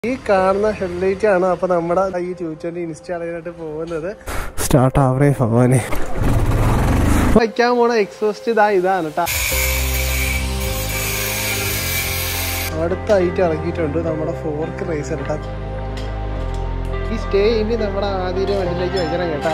ഈ കാണുന്ന ഹെഡ്ലൈറ്റ് ആണ് അപ്പൊ നമ്മുടെ ഈ ട്യൂറ്ററിന്റെ ഇൻസ്റ്റാൾ ചെയ്യാനായിട്ട് പോകുന്നത് സ്റ്റാർട്ട് ആവറേ ഭഗവാനെ വയ്ക്കാൻ പോണ എക്സോസ്റ്റ് ഇതാ ഇതാണ് കേട്ടാ അടുത്തായിട്ട് ഇറക്കിയിട്ടുണ്ട് നമ്മുടെ ഫോർക്ക് റേസർ കേട്ടാ ഈ സ്റ്റേ ഇനി നമ്മുടെ ആദ്യ വണ്ടിയിലേക്ക് വയ്ക്കണം കേട്ടാ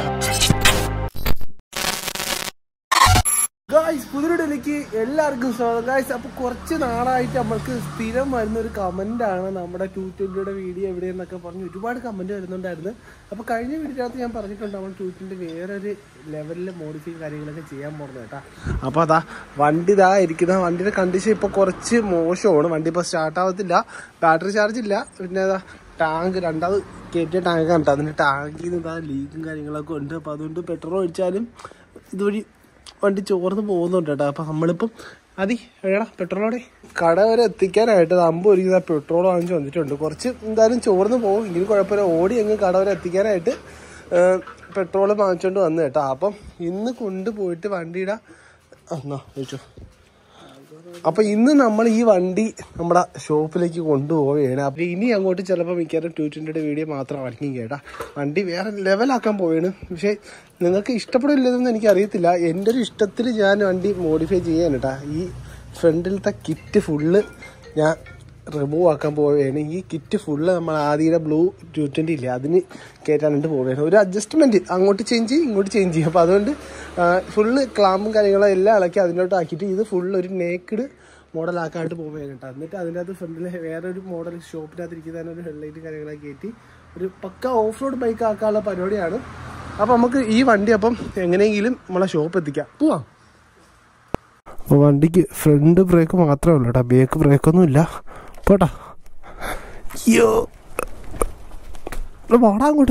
ഗായ്സ് പുതിയൊരുടലേക്ക് എല്ലാവർക്കും സ്വാഗതം ഗായ്സ് അപ്പോൾ കുറച്ച് നാളായിട്ട് നമ്മൾക്ക് സ്ഥിരം വരുന്ന ഒരു കമൻ്റ് ആണ് നമ്മുടെ ടു ട്വൻറ്റിയുടെ വീഡിയോ എവിടെയെന്നൊക്കെ പറഞ്ഞ് ഒരുപാട് കമൻറ്റ് വരുന്നുണ്ടായിരുന്നു അപ്പോൾ കഴിഞ്ഞ വീഡിയോക്കകത്ത് ഞാൻ പറഞ്ഞിട്ടുണ്ട് നമ്മൾ ടു ട്വൻറ്റി വേറൊരു ലെവലിൽ മോഡിഫൈ കാര്യങ്ങളൊക്കെ ചെയ്യാൻ പോകുന്നത് കേട്ടാ അപ്പോൾ അതാ വണ്ടി ഇതാ ഇരിക്കുന്ന വണ്ടിയുടെ കണ്ടീഷൻ ഇപ്പോൾ കുറച്ച് മോശമാണ് വണ്ടി ഇപ്പോൾ സ്റ്റാർട്ട് ആവത്തില്ല ബാറ്ററി ചാർജ് ഇല്ല പിന്നെ അതാ ടാങ്ക് രണ്ടാമത് കയറ്റിയ ടാങ്കാണ് കേട്ടോ അതിൻ്റെ ടാങ്കിൽ നിന്ന് ഇതാ ലീക്കും കാര്യങ്ങളൊക്കെ ഉണ്ട് അപ്പോൾ അതുകൊണ്ട് പെട്രോൾ ഒഴിച്ചാലും ഇതുവഴി വണ്ടി ചോർന്ന് പോകുന്നുണ്ട് കേട്ടോ അപ്പം നമ്മളിപ്പം അതി എടാ പെട്രോളോടെ കട വരെ എത്തിക്കാനായിട്ട് അമ്പത് ഒരു കിലോ പെട്രോൾ വാങ്ങിച്ച് വന്നിട്ടുണ്ട് കുറച്ച് എന്തായാലും ചോർന്ന് പോകും എങ്കിലും കുഴപ്പമില്ല ഓടി അങ്ങ് കട വരെ എത്തിക്കാനായിട്ട് പെട്രോൾ വാങ്ങിച്ചുകൊണ്ട് വന്നു കേട്ടോ അപ്പം ഇന്ന് കൊണ്ടുപോയിട്ട് വണ്ടിയുടെ എന്നാ ചോദിച്ചോ അപ്പൊ ഇന്ന് നമ്മൾ ഈ വണ്ടി നമ്മുടെ ഷോപ്പിലേക്ക് കൊണ്ടുപോവുകയാണ് അപ്പൊ ഇനി അങ്ങോട്ട് ചിലപ്പോൾ മിക്കവാറും ടു ട്വന്റിയുടെ വീഡിയോ മാത്രമായിരിക്കും കേട്ടാ വണ്ടി വേറെ ലെവലാക്കാൻ പോവുകയാണ് പക്ഷേ നിങ്ങൾക്ക് ഇഷ്ടപ്പെടില്ലെന്ന് എനിക്ക് അറിയത്തില്ല എൻ്റെ ഒരു ഇഷ്ടത്തിൽ ഞാൻ വണ്ടി മോഡിഫൈ ചെയ്യാൻ കേട്ടാ ഈ ഫ്രണ്ടിലത്തെ കിറ്റ് ഫുള്ള് ഞാൻ റിമൂവ് ആക്കാൻ പോവുകയാണ് ഈ കിറ്റ് ഫുള്ള് നമ്മൾ ആദ്യയുടെ ബ്ലൂ ടു ട്വൻറ്റി ഇല്ലേ അതിന് കയറ്റാനായിട്ട് പോവുകയാണ് ഒരു അഡ്ജസ്റ്റ്മെൻറ്റ് അങ്ങോട്ട് ചേഞ്ച് ചെയ്യും ഇങ്ങോട്ട് ചേഞ്ച് ചെയ്യും അപ്പോൾ അതുകൊണ്ട് ഫുള്ള് ക്ലാമ്പും കാര്യങ്ങളും എല്ലാം ഇളക്കി അതിലോട്ട് ആക്കിയിട്ട് ഇത് ഫുള്ള് ഒരു നേക്കഡ് മോഡലാക്കാനായിട്ട് പോവുകയാണ് കേട്ടോ എന്നിട്ട് അതിൻ്റെ അകത്ത് ഫ്രണ്ടിൽ വേറൊരു മോഡൽ ഷോപ്പിനകത്ത് ഇരിക്കുന്ന ഒരു ഹെഡ്ലൈറ്റ് കാര്യങ്ങളൊക്കെ കയറ്റി ഒരു പക്ക ഓഫ് റോഡ് ബൈക്ക് ആക്കാനുള്ള പരിപാടിയാണ് അപ്പോൾ നമുക്ക് ഈ വണ്ടി അപ്പം എങ്ങനെയെങ്കിലും നമ്മളെ ഷോപ്പ് എത്തിക്കാം പോവാം അപ്പോൾ വണ്ടിക്ക് ഫ്രണ്ട് ബ്രേക്ക് മാത്രമേ ഉള്ളൂ കേട്ടോ ബാക്ക് ബ്രേക്കൊന്നും ഇല്ല പോട്ടാ അയ്യോ ഇവിടെ വാടാ അങ്ങോട്ട്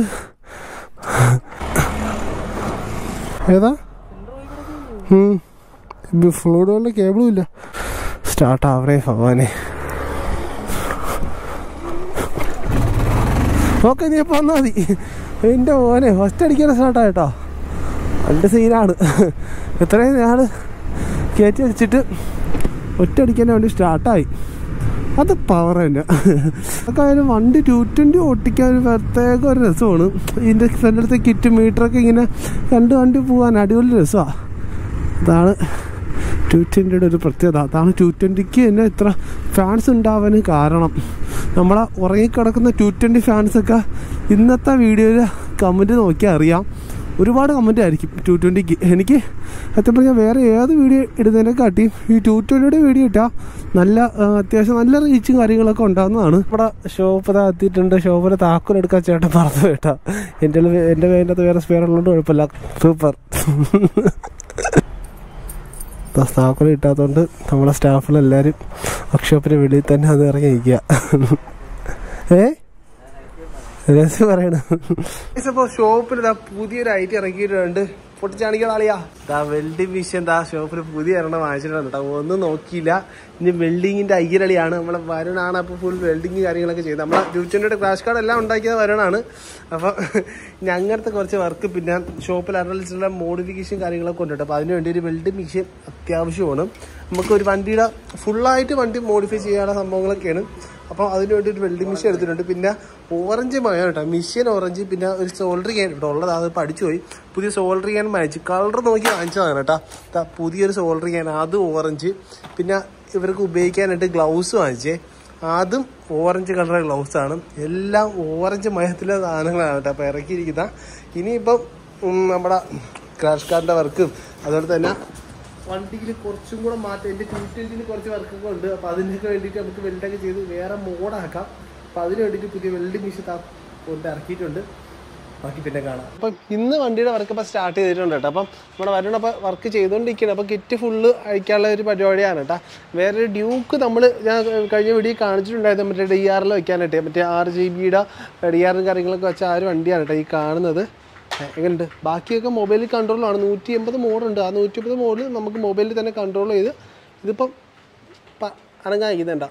ഏതാ ഫ്ലൂഡോളിൻ്റെ കേബിളും ഇല്ല സ്റ്റാർട്ട് ആവറേ ഭഗവാനെ ഓക്കെ നീ ഇപ്പോൾ വന്നാൽ മതി എൻ്റെ മോനെ ഫസ്റ്റ് അടിക്കാൻ സ്റ്റാർട്ടായിട്ടോ രണ്ട് സീനാണ് എത്രയും ഞാൻ കയറ്റി അടിച്ചിട്ട് ഒറ്റ അടിക്കാൻ വേണ്ടി സ്റ്റാർട്ടായി അത് പവർ തന്നെ അതൊക്കെ അതിന് വണ്ടി ടു ട്വൻറ്റി ഓട്ടിക്കാൻ ഒരു പ്രത്യേക ഒരു രസമാണ് ഇതിൻ്റെ ഫ്രണ്ടിലത്തെ കിറ്റ് മീറ്ററൊക്കെ ഇങ്ങനെ രണ്ട് വണ്ടി പോകാൻ അടിപൊളി രസമാണ് അതാണ് ടു ട്വൻറ്റിയുടെ ഒരു പ്രത്യേകത അതാണ് ടു ട്വൻറ്റിക്ക് തന്നെ ഇത്ര ഫാൻസ് ഉണ്ടാവാൻ കാരണം നമ്മളെ ഉറങ്ങിക്കിടക്കുന്ന ടു ട്വൻറ്റി ഫാൻസൊക്കെ ഇന്നത്തെ വീഡിയോയിൽ കമൻറ്റ് നോക്കിയാൽ അറിയാം ഒരുപാട് കമൻ്റ് ആയിരിക്കും ടു ട്വൻറ്റിക്ക് എനിക്ക് സത്യം പറഞ്ഞാൽ വേറെ ഏത് വീഡിയോ ഇടുന്നതിനെക്കാട്ടിയും ഈ ടു ട്വൻറ്റിയുടെ വീഡിയോ ഇട്ടാൽ നല്ല ആ, അത്യാവശ്യം നല്ല റീച്ചും കാര്യങ്ങളൊക്കെ ഉണ്ടാകുന്നതാണ് ഇവിടെ ഷോപ്പ് എത്തിയിട്ടുണ്ട് ഷോപ്പിൽ താക്കോൽ എടുക്കാൻ ചേട്ടൻ പറഞ്ഞു കേട്ടോ എൻ്റെ എൻ്റെ പേരിൻ്റെ അകത്ത് വേറെ സ്പെയർ ഉള്ളതുകൊണ്ട് കുഴപ്പമില്ല സൂപ്പർ താക്കോൽ കിട്ടാത്തതുകൊണ്ട് നമ്മളെ സ്റ്റാഫിലെല്ലാവരും വർക്ക്ഷോപ്പിന് വെളിയിൽ തന്നെ അത് ഇറങ്ങി നിൽക്കുക ഏ രസം പറയണ ഷോപ്പിൽ ഇതാ പുതിയൊരു ഐറ്റം ഇറക്കിയിട്ടുണ്ട് പൊട്ടിച്ചാണിക്കാളിയാ ദാ വെൽഡിംഗ് മിഷൻ ദാ ഷോപ്പിൽ പുതിയ ഒരെണ്ണം വാങ്ങിച്ചിട്ടുണ്ട് കേട്ടോ ഒന്നും നോക്കിയില്ല ഇനി വെൽഡിങ്ങിന്റെ അയ്യരളിയാണ് നമ്മളെ വരുണാണ് അപ്പോൾ ഫുൾ വെൽഡിങ് കാര്യങ്ങളൊക്കെ ചെയ്ത് നമ്മളെ ട്യൂറ്റൻ്റെ ക്രാഷ് കാർഡ് എല്ലാം ഉണ്ടാക്കിയത് വരുണാണ് അപ്പം ഞങ്ങനത്തെ കുറച്ച് വർക്ക് പിന്നെ ഷോപ്പിൽ അറലിച്ചുള്ള മോഡിഫിക്കേഷൻ കാര്യങ്ങളൊക്കെ ഉണ്ട് കേട്ടോ അപ്പോൾ അതിന് വേണ്ടി ഒരു വെൽഡിംഗ് മിഷൻ അത്യാവശ്യമാണ് നമുക്ക് ഒരു വണ്ടിയുടെ ഫുള്ളായിട്ട് വണ്ടി മോഡിഫൈ ചെയ്യാനുള്ള സംഭവങ്ങളൊക്കെയാണ് അപ്പോൾ അതിന് വേണ്ടി ഒരു വെൽഡിംഗ് മെഷീൻ എടുത്തിട്ടുണ്ട് പിന്നെ ഓറഞ്ച് മഴ കേട്ടോ മിഷ്യൻ ഓറഞ്ച് പിന്നെ ഒരു സോൾഡർ ചെയ്യാൻ ഇവിടെ ഉള്ളത് അത് പഠിച്ചു പോയി പുതിയ സോൾഡർ ചെയ്യാൻ വാങ്ങിച്ചു കളർ നോക്കി വാങ്ങിച്ചതാണ് കേട്ടോ ദാ പുതിയൊരു സോൾഡർ ചെയ്യാൻ അത് ഓറഞ്ച് പിന്നെ ഇവർക്ക് ഉപയോഗിക്കാനായിട്ട് ഗ്ലൗസ് വാങ്ങിച്ചേ അതും ഓറഞ്ച് കളർ ഗ്ലൗസ് ആണ് എല്ലാം ഓറഞ്ച് മയത്തിലെ സാധനങ്ങളാണ് കേട്ടോ അപ്പോൾ ഇറക്കിയിരിക്കുന്ന ഇനിയിപ്പം ഉം, നമ്മുടെ ക്രാഷ് കാറിൻ്റെ വർക്കും അതുപോലെ തന്നെ വണ്ടിയിൽ കുറച്ചും കൂടെ മാറ്റം എൻ്റെ ടു ട്വൻറ്റിയിൽ കുറച്ച് വർക്കൊക്കെ ഉണ്ട് അപ്പോൾ അതിനൊക്കെ വേണ്ടിയിട്ട് നമുക്ക് വെൽഡൊക്കെ ചെയ്ത് വേറെ മോഡാക്കാം അപ്പോൾ അതിന് വേണ്ടിയിട്ട് പുതിയ വെൽഡ് മിഷൻ കൊണ്ട് ഇറക്കിയിട്ടുണ്ട് ബാക്കി പിന്നെ കാണാം അപ്പം ഇന്ന് വണ്ടിയുടെ വർക്ക് ഇപ്പോൾ സ്റ്റാർട്ട് ചെയ്തിട്ടുണ്ട് കേട്ടോ അപ്പം നമ്മുടെ വരുന്ന അപ്പോൾ വർക്ക് ചെയ്തുകൊണ്ടിരിക്കുകയാണ് അപ്പോൾ കിറ്റ് ഫുള്ള് അയക്കാനുള്ള ഒരു പരിപാടിയാണ് കേട്ടോ വേറൊരു ഡ്യൂക്ക് നമ്മൾ ഞാൻ കഴിഞ്ഞ വീഡിയോ കാണിച്ചിട്ടുണ്ടായിരുന്നു മറ്റേ ഡി ആറിൽ വെക്കാനായിട്ട് മറ്റേ ആറ് ജി ബിയുടെ ഡി ആറും കാര്യങ്ങളൊക്കെ വെച്ച ആ ഒരു വണ്ടിയാണ് കേട്ടോ ഈ കാണുന്നത് എങ്ങനെയുണ്ട് ബാക്കിയൊക്കെ മൊബൈലിൽ കൺട്രോളാണ് നൂറ്റി എൺപത് മോഡുണ്ട് ആ നൂറ്റി എൺപത് മോഡിൽ നമുക്ക് മൊബൈലിൽ തന്നെ കൺട്രോൾ ചെയ്ത് ഇതിപ്പം പ- അനങ്ങാൻ ഇരിക്കുന്നുണ്ട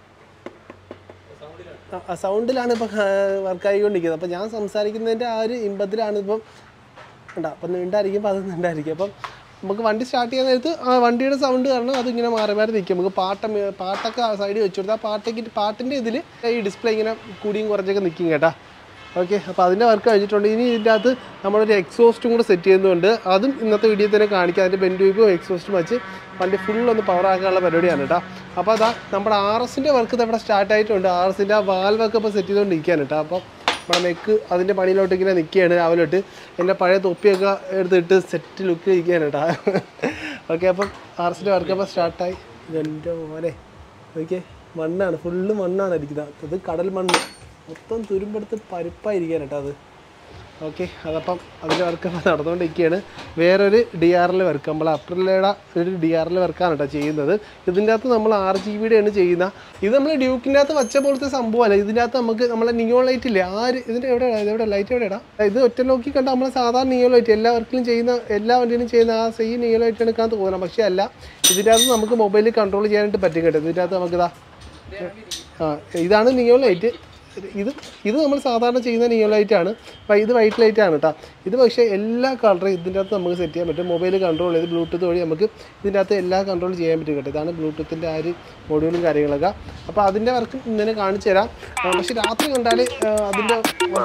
ആ സൗണ്ടിലാണ് ഇപ്പം വർക്ക് ആയിക്കൊണ്ടിരിക്കുന്നത് അപ്പം ഞാൻ സംസാരിക്കുന്നതിൻ്റെ ആ ഒരു ഇമ്പത്തിലാണ് ഇപ്പം ഉണ്ടാ അപ്പം നീണ്ടായിരിക്കുമ്പോൾ അത് നീണ്ടായിരിക്കും അപ്പം നമുക്ക് വണ്ടി സ്റ്റാർട്ട് ചെയ്യാൻ നേരത്ത് ആ വണ്ടിയുടെ സൗണ്ട് കാരണം അത് ഇങ്ങനെ മാറി മാറി നിൽക്കും നമുക്ക് പാട്ട പാട്ടൊക്കെ സൈഡിൽ വെച്ചു കൊടുത്താൽ പാട്ടൊക്കെ പാട്ടിൻ്റെ ഇതിൽ ഈ ഡിസ്പ്ലേ ഇങ്ങനെ കൂടിയും കുറച്ചൊക്കെ നിൽക്കും കേട്ടാ ഓക്കെ അപ്പോൾ അതിൻ്റെ വർക്ക് കഴിഞ്ഞിട്ടുണ്ട് ഇനി ഇതിൻ്റെ അകത്ത് നമ്മളൊരു എക്സോസ്റ്റും കൂടെ സെറ്റ് ചെയ്യുന്നുണ്ട് അതും ഇന്നത്തെ വീഡിയോ തന്നെ കാണിക്കാം അതിൻ്റെ ബെൻഡുവിപ്പും എക്സോസ്റ്റും വെച്ച് വണ്ടി ഫുൾ ഒന്ന് പവർ ആക്കാനുള്ള പരിപാടിയാണ് കേട്ടോ അപ്പോൾ അതാ നമ്മുടെ ആർ എസിൻ്റെ വർക്ക് ഇവിടെ സ്റ്റാർട്ട് ആയിട്ടുണ്ട് ആർ എസിൻ്റെ ആ വാൽവൊക്കെ ഇപ്പോൾ സെറ്റ് ചെയ്തുകൊണ്ടിരിക്കുകയാണ് കേട്ടോ അപ്പോൾ നമ്മുടെ നെക്ക് അതിൻ്റെ പണിയിലോട്ട് ഇങ്ങനെ നിൽക്കുകയാണ് രാവിലെ തൊട്ട് എൻ്റെ പഴയ തൊപ്പിയൊക്കെ എടുത്തിട്ട് സെറ്റ് ലുക്ക് ഇരിക്കുകയാണ് കേട്ടോ ഓക്കെ അപ്പം ആർ എസിൻ്റെ വർക്ക് അപ്പോൾ സ്റ്റാർട്ടായി എൻ്റെ മോനെ ഓക്കെ മണ്ണാണ് ഫുള്ള് മണ്ണാണ് അടിക്കുന്നത് അത് കടൽ മണ്ണ് മൊത്തം തുരുമ്പെടുത്ത് പരിപ്പായിരിക്കാൻ കേട്ടോ അത് ഓക്കെ അതപ്പം അതിൻ്റെ വർക്ക് അപ്പോൾ നടന്നുകൊണ്ടിരിക്കുകയാണ് വേറൊരു ഡി ആർ എൽ വർക്ക് നമ്മൾ അപ്രിലയുടെ ഒരു ഡി ആർ എൽ വർക്കാണ് കേട്ടോ ചെയ്യുന്നത് ഇതിൻ്റെ അകത്ത് നമ്മൾ ആർ ജി ബിയുടെയാണ് ചെയ്യുന്ന ഇത് നമ്മൾ ഡ്യൂക്കിൻ്റെ അകത്ത് വച്ച പോലത്തെ സംഭവമല്ല ഇതിൻ്റെ അകത്ത് നമുക്ക് നമ്മളെ നിയോ ലൈറ്റ് ഇല്ലേ ആ ഒരു ഇതിൻ്റെ എവിടെ എവിടെ ലൈറ്റ് എവിടെയാടാ ഇത് ഒറ്റ നോക്കി കണ്ട നമ്മൾ സാധാരണ നിയോ ലൈറ്റ് എല്ലാ വർക്കിലും ചെയ്യുന്ന എല്ലാ വണ്ടിയിലും ചെയ്യുന്ന ആ സെയിം നിയോ ലൈറ്റ് എടുക്കാൻ തോന്നണം പക്ഷേ അല്ല ഇതിൻ്റെ അകത്ത് നമുക്ക് മൊബൈലിൽ കൺട്രോൾ ചെയ്യാനായിട്ട് പറ്റും കേട്ടോ ഇതിൻ്റെ അകത്ത് നമുക്കിതാ ആ ഇതാണ് നിയോ ലൈറ്റ് ഇത് ഇത് നമ്മൾ സാധാരണ ചെയ്യുന്ന നിയോ ലൈറ്റ് ആണ് അപ്പോൾ ഇത് വൈറ്റ് ലൈറ്റ് ആണ് കേട്ടോ ഇത് പക്ഷേ എല്ലാ കളറും ഇതിൻ്റെ അകത്ത് നമുക്ക് സെറ്റ് ചെയ്യാൻ പറ്റും മൊബൈൽ കൺട്രോൾ ചെയ്ത് ബ്ലൂടൂത്ത് വഴി നമുക്ക് ഇതിൻ്റെ അകത്ത് എല്ലാ കൺട്രോൾ ചെയ്യാൻ പറ്റും കേട്ടോ ഇതാണ് ബ്ലൂടൂത്തിൻ്റെ ആ ഒരു മൊഡ്യൂളും കാര്യങ്ങളൊക്കെ അപ്പോൾ അതിൻ്റെ വർക്ക് ഇങ്ങനെ കാണിച്ചു തരാം ആ, പക്ഷേ രാത്രി കണ്ടാൽ അതിൻ്റെ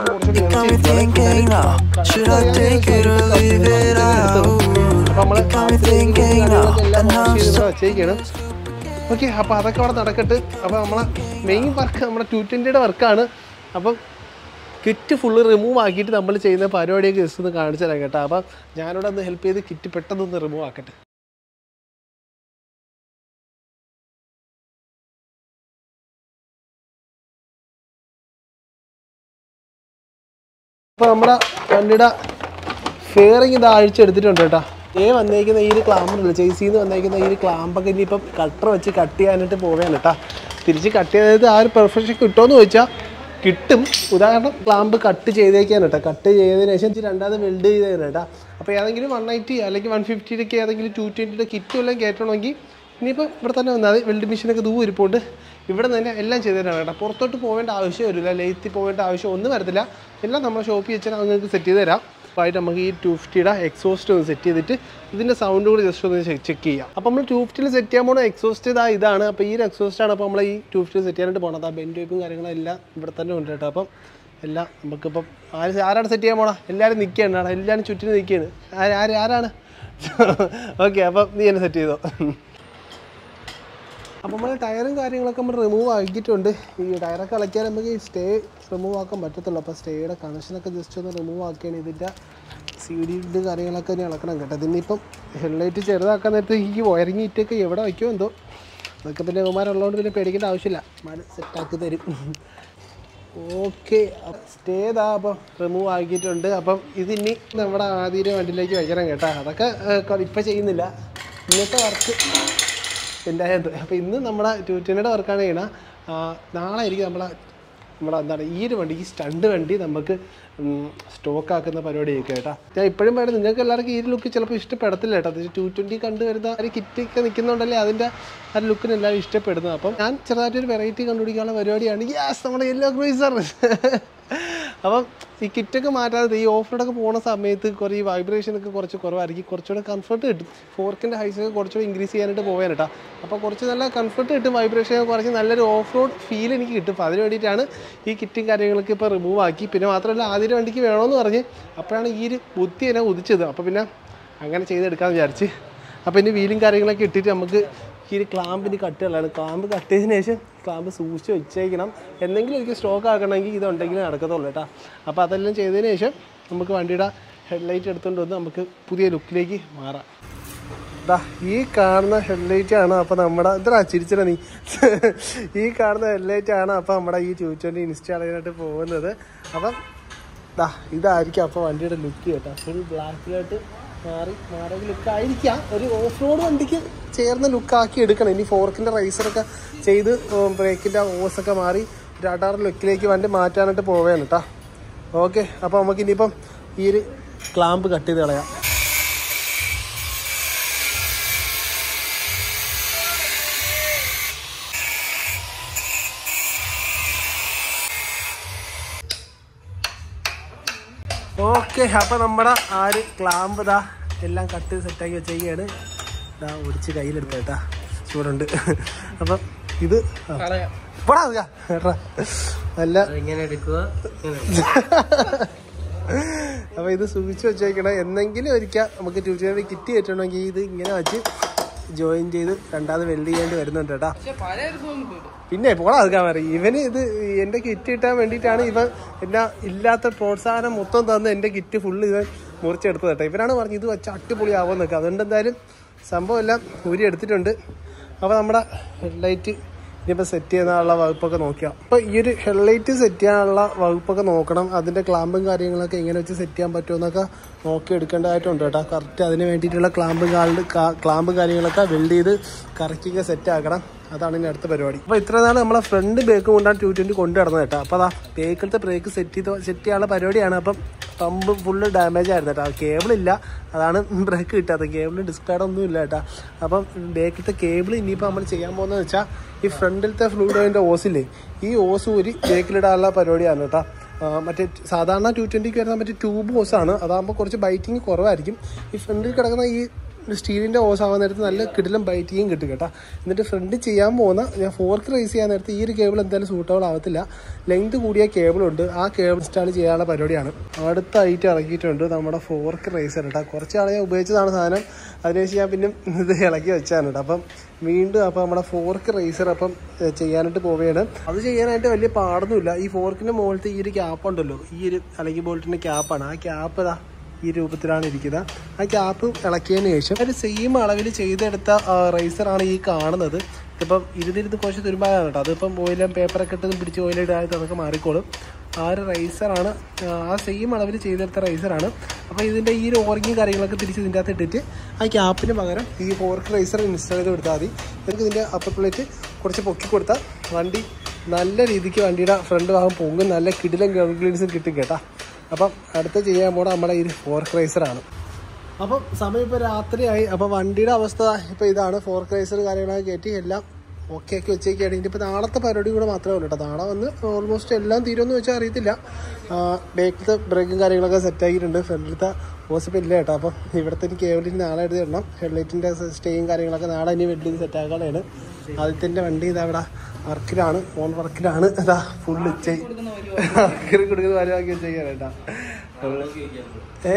അപ്പോൾ നമ്മൾ വെച്ചേക്കാണ് ഓക്കെ അപ്പോൾ അതൊക്കെ അവിടെ നടക്കട്ട് അപ്പോൾ നമ്മളെ മെയിൻ വർക്ക് നമ്മുടെ ടു ട്വൻറ്റിയുടെ വർക്കാണ് അപ്പം കിറ്റ് ഫുള്ള് റിമൂവ് ആക്കിയിട്ട് നമ്മൾ ചെയ്യുന്ന പരിപാടിയൊക്കെ ജസ്റ്റ് ഒന്ന് കാണിച്ചു തരാം കേട്ടോ അപ്പം ഞാനിവിടെ ഒന്ന് ഹെൽപ്പ് ചെയ്ത് കിറ്റ് പെട്ടെന്നൊന്ന് റിമൂവ് ആക്കട്ടെ അപ്പോൾ നമ്മുടെ വണ്ടിയുടെ ഫെയറിങ് ഇത് ആഴ്ച എടുത്തിട്ടുണ്ട് കേട്ടോ ഏ വന്നേക്കുന്ന ഈ ഒരു ക്ലാമ്പുണ്ടല്ലോ ചേസിന്ന് വന്നേക്കുന്ന ഈ ഒരു ക്ലാമ്പൊക്കെ ഇനിയിപ്പം കട്ടർ വെച്ച് കട്ട് ചെയ്യാനായിട്ട് പോവുകയാണ് കേട്ടോ തിരിച്ച് കട്ട് ചെയ്തത് ആ ഒരു പെർഫെക്ഷൻ കിട്ടുമെന്ന് ചോദിച്ചാൽ കിട്ടും ഉദാഹരണം ക്ലാമ്പ് കട്ട് ചെയ്തേക്കാണ് കേട്ടോ കട്ട് ചെയ്തതിന് ശേഷം ഇത് രണ്ടാമത് വെൽഡ് ചെയ്തതാണ് കേട്ടോ അപ്പോൾ ഏതെങ്കിലും വൺ നയൻറ്റി അല്ലെങ്കിൽ വൺ ഫിഫ്റ്റിയിലൊക്കെ ഏതെങ്കിലും ടു ട്വൻറ്റിയുടെ കിറ്റ് വല്ലതും കയറ്റണമെങ്കിൽ ഇനിയിപ്പോൾ ഇവിടെ തന്നെ വന്നാൽ മതി വെൽഡ് മെഷീനൊക്കെ ദൂരം ഇരിപ്പുണ്ട് ഇവിടെ നിന്ന് തന്നെ എല്ലാം ചെയ്തു തരാണ് കേട്ടോ പുറത്തോട്ട് പോകേണ്ട ആവശ്യം വരില്ല ലെയ്ത്തിൽ പോകേണ്ട ആവശ്യം ഒന്നും വരത്തില്ല എല്ലാം നമ്മൾ ഷോപ്പിൽ വെച്ചാൽ നിങ്ങൾക്ക് സെറ്റ് ചെയ്ത് തരാം അപ്പോൾ ആയിട്ട് നമുക്ക് ഈ ടു ഫിഫ്റ്റിയുടെ എക്സോസ്റ്റ് ഒന്ന് സെറ്റ് ചെയ്തിട്ട് ഇതിൻ്റെ സൗണ്ട് കൂടി ജസ്റ്റ് ഒന്ന് ചെക്ക് ചെയ്യാം അപ്പോൾ നമ്മൾ ടു ഫിഫ്റ്റിയിൽ സെറ്റ് ചെയ്യാൻ പോകുന്ന എക്സോസ്റ്റ് ഇതാ ഇതാണ് അപ്പോൾ ഈ ഒരു എക്സോസ്റ്റ് ആണ് അപ്പോൾ നമ്മൾ ഈ ടു ഫിഫ്റ്റിയിൽ സെറ്റ് ചെയ്യാനായിട്ട് പോകണത് ആ ബെൻഡ് ടൈപ്പും കാര്യങ്ങളും എല്ലാം ഇവിടെ തന്നെ ഉണ്ട് കേട്ടോ അപ്പം എല്ലാം നമുക്കിപ്പം ആര് ആരാണ് സെറ്റ് ചെയ്യാൻ പോണ എല്ലാവരും നിൽക്കുകയാണ് എല്ലാവരും ചുറ്റിനും നിൽക്കുകയാണ് ആര് ആര് ആരാണ് ഓക്കെ അപ്പം നീ എന്നെ സെറ്റ് ചെയ്തോ അപ്പോൾ നമ്മൾ ടയറും കാര്യങ്ങളൊക്കെ നമ്മൾ റിമൂവ് ആക്കിയിട്ടുണ്ട് ഈ ടയറൊക്കെ ഇളക്കിയാൽ നമുക്ക് ഈ സ്റ്റേ റിമൂവ് ആക്കാൻ പറ്റത്തുള്ളൂ അപ്പോൾ സ്റ്റേയുടെ കണക്ഷനൊക്കെ ജസ്റ്റ് ഒന്ന് റിമൂവ് ആക്കിയാണ് ഇതിൻ്റെ സി ഡി കാര്യങ്ങളൊക്കെ ഇനി ഇളക്കണം കേട്ടോ ഇതിനിപ്പം ഹെഡ്ലൈറ്റ് ചെറുതാക്കാൻ നേരത്ത് ഈ വയറിങ് ഇറ്റൊക്കെ എവിടെ വയ്ക്കുമോ എന്തോ അതൊക്കെ പിന്നെ ബഹുമാനമുള്ളതുകൊണ്ട് പിന്നെ പേടിക്കേണ്ട ആവശ്യമില്ല മാൻ സെറ്റാക്കി തരും ഓക്കെ സ്റ്റേ ഇതാ അപ്പം റിമൂവ് ആക്കിയിട്ടുണ്ട് അപ്പം ഇതിനി നമ്മുടെ ആദ്യം വണ്ടിയിലേക്ക് വയ്ക്കണം കേട്ടോ അതൊക്കെ ഇപ്പം ചെയ്യുന്നില്ല ഇന്നത്തെ വർക്ക് എന്തായത് അപ്പോൾ ഇന്ന് നമ്മുടെ ട്യൂറ്റനയുടെ വർക്കാണ് ചെയ്യണ നാളെ ആയിരിക്കും നമ്മളെ നമ്മുടെ എന്താണ് ഈ ഒരു വണ്ടി ഈ സ്റ്റണ്ട് വണ്ടി നമുക്ക് സ്റ്റോക്ക് ആക്കുന്ന പരിപാടിയൊക്കെ കേട്ടോ ഞാൻ ഇപ്പോഴും വേണം നിങ്ങൾക്ക് എല്ലാവർക്കും ഈ ഒരു ലുക്ക് ചിലപ്പോൾ ഇഷ്ടപ്പെടത്തില്ല കേട്ടോ അത് ടു ട്വൻറ്റി കണ്ടു വരുന്ന ഒരു കിറ്റൊക്കെ നിൽക്കുന്നുണ്ടല്ലേ അതിൻ്റെ ആ ലുക്കിന് എല്ലാവരും ഇഷ്ടപ്പെടുന്നത് അപ്പം ഞാൻ ചെറുതായിട്ടൊരു വെറൈറ്റി കണ്ടുപിടിക്കാനുള്ള പരിപാടിയാണ് ഗ്യാസ് നമ്മുടെ യെല്ലോ ക്രൂസർ അപ്പം ഈ കിറ്റൊക്കെ മാറ്റാതെ ഈ ഓഫ് റോഡൊക്കെ പോകുന്ന സമയത്ത് കുറേ ഈ വൈബ്രേഷനൊക്കെ കുറച്ച് കുറവായിരിക്കും കുറച്ചുകൂടെ കംഫർട്ട് കിട്ടും ഫോർക്കിൻ്റെ ഹൈസൊക്കെ കുറച്ചുകൂടെ ഇൻക്രീസ് ചെയ്യാനായിട്ട് പോകാൻ കേട്ടോ അപ്പോൾ കുറച്ച് നല്ല കംഫർട്ട് കിട്ടും വൈബ്രേഷൻ കുറച്ച് നല്ലൊരു ഓഫ് റോഡ് ഫീൽ എനിക്ക് കിട്ടും അപ്പോൾ അതിന് വേണ്ടിയിട്ടാണ് ഈ കിറ്റും കാര്യങ്ങളൊക്കെ ഇപ്പോൾ റിമൂവ് ആക്കി പിന്നെ മാത്രമല്ല ആദ്യം വണ്ടിക്ക് വേണമെന്ന് പറഞ്ഞ് അപ്പോഴാണ് ഈ ഒരു ബുദ്ധി എന്നെ ഉദിച്ചത് അപ്പോൾ പിന്നെ അങ്ങനെ ചെയ്തെടുക്കാമെന്ന് വിചാരിച്ച് അപ്പോൾ ഇനി വീലും കാര്യങ്ങളൊക്കെ ഇട്ടിട്ട് നമുക്ക് ഈ ഒരു ക്ലാമ്പിന് കട്ടുകളാണ് ക്ലാമ്പ് കട്ട് ചെയ്തതിന് ശേഷം ക്ലാമ്പ് സൂക്ഷിച്ച് വെച്ചേക്കണം എന്തെങ്കിലും എനിക്ക് സ്റ്റോക്ക് ആക്കണമെങ്കിൽ ഇതുണ്ടെങ്കിൽ നടക്കത്തുള്ളൂ കേട്ടോ അപ്പോൾ അതെല്ലാം ചെയ്തതിന് ശേഷം നമുക്ക് വണ്ടിയുടെ ഹെഡ്ലൈറ്റ് എടുത്തുകൊണ്ട് വന്ന് നമുക്ക് പുതിയ ലുക്കിലേക്ക് മാറാം ദാ ഈ കാണുന്ന ഹെഡ്ലൈറ്റ് ആണ് അപ്പോൾ നമ്മുടെ എന്താ ചിരിച്ചിട നീ ഈ കാണുന്ന ഹെഡ്ലൈറ്റ് ആണ് അപ്പോൾ നമ്മുടെ ഈ ടു ട്വൻറ്റി ഇൻസ്റ്റാൾ ചെയ്യാനായിട്ട് പോകുന്നത് അപ്പം ദാ ഇതായിരിക്കും അപ്പോൾ വണ്ടിയുടെ ലുക്ക് കേട്ടോ ഫുൾ ബ്ലാക്കിലായിട്ട് മാറി മാറിയ ലുക്ക് ആയിരിക്കാം ഒരു ഓഫ് റോഡ് വണ്ടിക്ക് ചേർന്ന ലുക്കാക്കി എടുക്കണം ഇനി ഫോർക്കിൻ്റെ റൈസറൊക്കെ ചെയ്ത് ബ്രേക്കിൻ്റെ ഓസൊക്കെ മാറി രണ്ടാർ ലുക്കിലേക്ക് വണ്ടി മാറ്റാനായിട്ട് പോവുകയാണ് കേട്ടോ ഓക്കെ അപ്പോൾ നമുക്ക് ഇനിയിപ്പം ഈ ഒരു ക്ലാമ്പ് കട്ട് ചെയ്ത് കളയാം ഓക്കെ അപ്പൊ നമ്മുടെ ആ ഒരു ക്ലാമ്പ് ഇതാ എല്ലാം കട്ട് സെറ്റാക്കി വെച്ചേക്കാണ് ഇതാ ഒടിച്ച് കയ്യിലെടുത്ത കേട്ടാ ചൂടുണ്ട് അപ്പം ഇത് ആ. പോടാ അത് കേട്ടാ നല്ല ഇങ്ങനെ എടുക്കുക അപ്പൊ ഇത് സൂക്ഷിച്ച് വെച്ചേക്കണം എന്നെങ്കിലും ഒരിക്കൽ നമുക്ക് ട്യൂഷനിൽ കിറ്റ് കയറ്റണമെങ്കിൽ ഇത് ഇങ്ങനെ വെച്ച് ജോയിൻ ചെയ്ത് രണ്ടാമത് വെൽഡ് ചെയ്യേണ്ടി വരുന്നുണ്ട് കേട്ടാ പിന്നെ പോടാ അതൊക്കെ പറയും ഇവന് ഇത് എന്റെ കിറ്റ് കിട്ടാൻ വേണ്ടിയിട്ടാണ് ഇവൻ എന്നാ ഇല്ലാത്ത പ്രോത്സാഹനം മൊത്തം തന്ന് എന്റെ കിറ്റ് ഫുള്ള് ഇവൻ മുറിച്ചെടുത്തത് കേട്ടോ ഇവനാണ് പറഞ്ഞത് ഇത് വെച്ച് അടിപൊളിയാവുമെന്നൊക്കെ അതുകൊണ്ട് എന്തായാലും സംഭവം എല്ലാം ഊരി എടുത്തിട്ടുണ്ട് അപ്പോൾ നമ്മുടെ ഹെഡ്ലൈറ്റ് ഇനിയിപ്പോൾ സെറ്റ് ചെയ്യാനുള്ള വകുപ്പൊക്കെ നോക്കിയാൽ അപ്പോൾ ഈ ഒരു ഹെഡ്ലൈറ്റ് സെറ്റ് ചെയ്യാനുള്ള വകുപ്പൊക്കെ നോക്കണം അതിൻ്റെ ക്ലാമ്പും കാര്യങ്ങളൊക്കെ എങ്ങനെ വെച്ച് സെറ്റ് ചെയ്യാൻ പറ്റുമെന്നൊക്കെ നോക്കി എടുക്കേണ്ടതായിട്ടുണ്ട് കേട്ടോ കറക്റ്റ് അതിന് വേണ്ടിയിട്ടുള്ള ക്ലാമ്പും കാലിൽ ക്ലാമ്പും കാര്യങ്ങളൊക്കെ വെൽഡ് ചെയ്ത് കറക്റ്റിങ് സെറ്റ് ആക്കണം അതാണ് ഇനി അടുത്ത പരിപാടി അപ്പോൾ ഇത്ര നാൾ നമ്മളെ ഫ്രണ്ട് ബേക്ക് കൊണ്ടാണ് ടു ട്വൻറ്റി കൊണ്ടു നടന്നത് കേട്ടോ അപ്പോൾ അതാ ബേക്കിലത്തെ ബ്രേക്ക് സെറ്റ് ചെയ്ത് സെറ്റ് ചെയ്യാനുള്ള പരിപാടിയാണ് അപ്പം പമ്പ് ഫുള്ള് ഡാമേജ് ആയിരുന്നു കേട്ടോ കേബിൾ ഇല്ല അതാണ് ബ്രേക്ക് കിട്ടാത്തത് കേബിൾ ഡിസ്പ്ലേഡ് ഒന്നും ഇല്ല കേട്ടോ അപ്പം ബേക്കിലത്തെ കേബിൾ ഇനിയിപ്പോൾ നമ്മൾ ചെയ്യാൻ പോകുന്നത് വെച്ചാൽ ഈ ഫ്രണ്ടിലത്തെ ഫ്ലൂയിഡിൻ്റെ ഓസില്ലേ ഈ ഓസ് ഊരി ബേക്കിലിടാനുള്ള പരിപാടിയാണ് കേട്ടോ ആ, മറ്റേ സാധാരണ ടു ട്വൻറ്റിക്ക് വരുന്ന മറ്റേ ട്യൂബ് ഓസാണ് അതാകുമ്പോൾ കുറച്ച് ബൈറ്റിങ് കുറവായിരിക്കും ഈ ഫ്രണ്ടിൽ കിടക്കുന്ന ഈ സ്റ്റീലിൻ്റെ ഓസ് ആവാൻ നേരത്ത് നല്ല കിടിലം ബൈറ്റിങ് കിട്ടും കേട്ടോ എന്നിട്ട് ഫ്രണ്ട് ചെയ്യാൻ പോകുന്ന ഞാൻ ഫോർക്ക് റേസ് ചെയ്യാൻ നേരത്ത് ഈ ഒരു കേബിൾ എന്തായാലും സൂട്ടബിൾ ആവത്തില്ല ലെങ്ത് കൂടിയ കേബിളുണ്ട് ആ കേബിൾ ഇൻസ്റ്റാൾ ചെയ്യാനുള്ള പരിപാടിയാണ് അടുത്തായിട്ട് ഇറക്കിയിട്ടുണ്ട് നമ്മുടെ ഫോർക്ക് റേസർ കേട്ടോ കുറച്ച് നാളെ ഞാൻ ഉപയോഗിച്ചതാണ് സാധനം അതിനുശേഷം ഞാൻ പിന്നെ ഇത് ഇളക്കി വെച്ചാണ് കേട്ടോ അപ്പം വീണ്ടും അപ്പം നമ്മുടെ ഫോർക്ക് റേസർ അപ്പം ഏഹ്, ചെയ്യാനായിട്ട് പോവുകയാണ് അത് ചെയ്യാനായിട്ട് വലിയ പാടൊന്നുമില്ല ഈ ഫോർക്കിൻ്റെ മുകളിലത്തെ ഈ ഒരു ക്യാപ്പ് ഉണ്ടല്ലോ ഈ ഒരു അലക്കി ബോൾട്ടിൻ്റെ ക്യാപ്പാണ് ആ ക്യാപ്പ് ഇതാ ഈ രൂപത്തിലാണ് ഇരിക്കുന്നത് ആ ക്യാപ്പ് ഇളക്കിയതിന് ശേഷം ഒരു സെയിം അളവിൽ ചെയ്തെടുത്ത റൈസറാണ് ഈ കാണുന്നത് ഇപ്പം ഇരുന്നിരുന്ന് കുറച്ച് തുരുമ്പാകാണ് കേട്ടോ അതിപ്പം ഓയിലും പേപ്പറൊക്കെ ഇട്ട് പിടിച്ച് ഓയിലിടാതെ അതൊക്കെ മാറിക്കോളും ആ ഒരു റൈസറാണ് ആ സെയിം അളവിൽ ചെയ്തെടുത്ത റൈസറാണ് അപ്പോൾ ഇതിൻ്റെ ഈ ഒരു ഓർഗിങ് കാര്യങ്ങളൊക്കെ തിരിച്ച് ഇതിൻ്റെ അകത്ത് ഇട്ടിട്ട് ആ ക്യാപ്പിന് പകരം ഈ ഫോർക്ക് റൈസർ ഇൻസ്റ്റാൾ ചെയ്ത് കൊടുത്താൽ മതി നമുക്ക് ഇതിൻ്റെ അപ്പർ പ്ലേറ്റ് കുറച്ച് പൊക്കി കൊടുത്താൽ വണ്ടി നല്ല രീതിക്ക് വണ്ടിയുടെ ഫ്രണ്ട് ഭാഗം പൊങ്ങും നല്ല കിടിലം ഗ്രൗണ്ട് ക്ലീൻസും കിട്ടും കേട്ടോ അപ്പം അടുത്ത ചെയ്യാൻ പോണ നമ്മുടെ ഈ ഫോർക്ക് റൈസറാണ് അപ്പം സമയം ഇപ്പോൾ രാത്രിയായി അപ്പോൾ വണ്ടിയുടെ അവസ്ഥ ഇപ്പോൾ ഇതാണ് ഫോർക്ക് റൈസർ കാര്യങ്ങളൊക്കെ കയറ്റി എല്ലാം ഓക്കെ ആക്കി വെച്ചേക്കാണ് ഇനിയിപ്പോൾ നാളത്തെ പരിപാടി കൂടെ മാത്രമേ ഉള്ളൂ കേട്ടോ നാളെ വന്ന് ഓൾമോസ്റ്റ് എല്ലാം തീരുമെന്ന് വെച്ചാൽ അറിയത്തില്ല ബേക്കിലത്തെ ബ്രേക്കും കാര്യങ്ങളൊക്കെ സെറ്റ് ആക്കിയിട്ടുണ്ട് ഫ്രണ്ടിലത്തെ ഹോസ്പിറ്റൽ ഇല്ല കേട്ടോ അപ്പം ഇവിടുത്തെ എനിക്ക് കേബിളിന് നാളെ എടുത്ത് തരണം ഹെഡ്ലൈറ്റിൻ്റെ സ്റ്റേയും കാര്യങ്ങളൊക്കെ നാളെ ഇനി വെട്ടി സെറ്റ് ആക്കാനാണ് ആദ്യത്തിൻ്റെ വണ്ടി ഇതാ ഇവിടെ വർക്കിലാണ് ഓൺ വർക്കിലാണ് ഇതാ ഫുള്ള് ചെയ് കൊടുക്കുന്ന കാര്യമാക്കി വെച്ചേക്കാണ് കേട്ടോ ഏ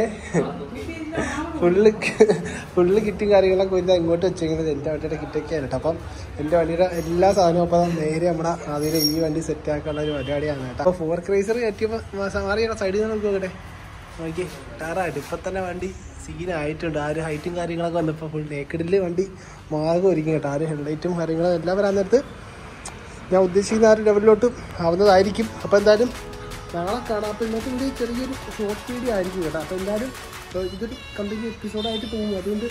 ഫുള്ള് ഫുള്ള് കിറ്റും കാര്യങ്ങളൊക്കെ വരുന്നത് ഇങ്ങോട്ട് വെച്ചേക്കുന്നത് എൻ്റെ വണ്ടിയുടെ കിറ്റൊക്കെയാണ് കേട്ടോ അപ്പം എൻ്റെ വണ്ടിയുടെ എല്ലാ സാധനവും അപ്പം നേരെ നമ്മുടെ ആദ്യം ഈ വണ്ടി സെറ്റ് ആക്കാനുള്ള ഒരു പരിപാടിയാണ് കേട്ടോ അപ്പോൾ ഫോർ ക്രൈസർ കയറ്റിയപ്പോൾ മാറിയാണ് സൈഡിൽ നിന്ന് നോക്കട്ടെ നോക്കി ടാറായിട്ട് ഇപ്പം തന്നെ വണ്ടി സീനായിട്ടുണ്ട് ആ ഒരു ഹൈറ്റും കാര്യങ്ങളൊക്കെ വന്നപ്പോൾ ഫുൾ നേക്കഡിൽ വണ്ടി മാർഗം ഒരുക്കും കേട്ടോ ആ ഒരു ഹെഡ്ലൈറ്റും കാര്യങ്ങളും എല്ലാം വരാൻ നേരത്ത് ഞാൻ ഉദ്ദേശിക്കുന്ന ആ ഒരു ലെവലിലോട്ട് ആവുന്നതായിരിക്കും അപ്പോൾ എന്തായാലും നാളെ കാണാം അപ്പോൾ ഇന്നത്തെ വീഡിയോ ചെറിയൊരു ഷോർട്ട് വീഡിയോ ആയിരിക്കും കേട്ടോ അപ്പോൾ എന്തായാലും ഏഹ് ഇതൊരു കണ്ടിന്യൂ എപ്പിസോഡായിട്ട് പോകും അതുകൊണ്ട്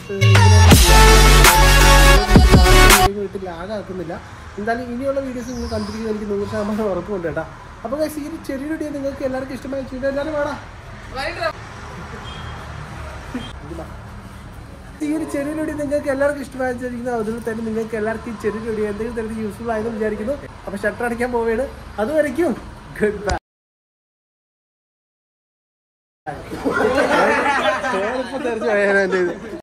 വീട്ടിൽ ലാഗാക്കുന്നില്ല എന്തായാലും ഇനിയുള്ള വീഡിയോസ് നിങ്ങൾ കണ്ടിരിക്കുന്നത് എനിക്ക് നൂറ് ശതമാനം ഉറപ്പുണ്ട് കേട്ടോ അപ്പോൾ guys, ഈ ഒരു ചെറിയ വീഡിയോ നിങ്ങൾക്ക് എല്ലാവർക്കും ഇഷ്ടമായി ചെയ്ത് എല്ലാവരും വേണം ഈ ഒരു ചെറിയ വീഡിയോ നിങ്ങൾക്ക് എല്ലാവർക്കും ഇഷ്ടമായിരിക്കുന്നു അതുപോലെ തന്നെ നിങ്ങൾക്ക് എല്ലാവർക്കും ഈ ചെറിയ വീഡിയോ എന്തെങ്കിലും തരത്തിൽ യൂസ്ഫുൾ ആയെന്ന് വിചാരിക്കുന്നു അപ്പോൾ ഷട്ടർ അടിക്കാൻ പോവുകയാണ് അതുവരയ്ക്കും ഗുഡ് ബൈ തെറിച്ച് പോയാലും എൻ്റെ ഇത്